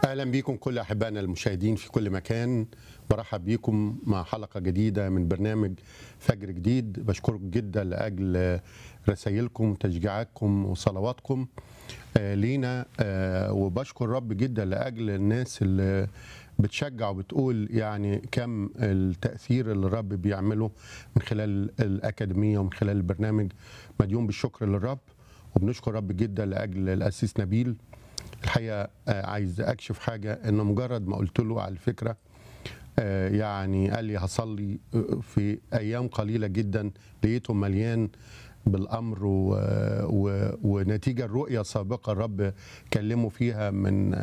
اهلا بيكم كل احبائنا المشاهدين في كل مكان برحب بيكم مع حلقه جديده من برنامج فجر جديد بشكركم جدا لاجل رسائلكم تشجيعاتكم وصلواتكم آه، لينا آه، وبشكر رب جدا لاجل الناس اللي بتشجع وبتقول يعني كم التاثير اللي الرب بيعمله من خلال الاكاديميه ومن خلال البرنامج مديون بالشكر للرب وبنشكر رب جدا لاجل الاسيس نبيل الحقيقه آه، عايز اكشف حاجه انه مجرد ما قلت له على الفكره آه، يعني قال لي هصلي آه، في ايام قليله جدا لقيته مليان بالامر و... و... ونتيجه الرؤيه السابقه الرب كلمه فيها من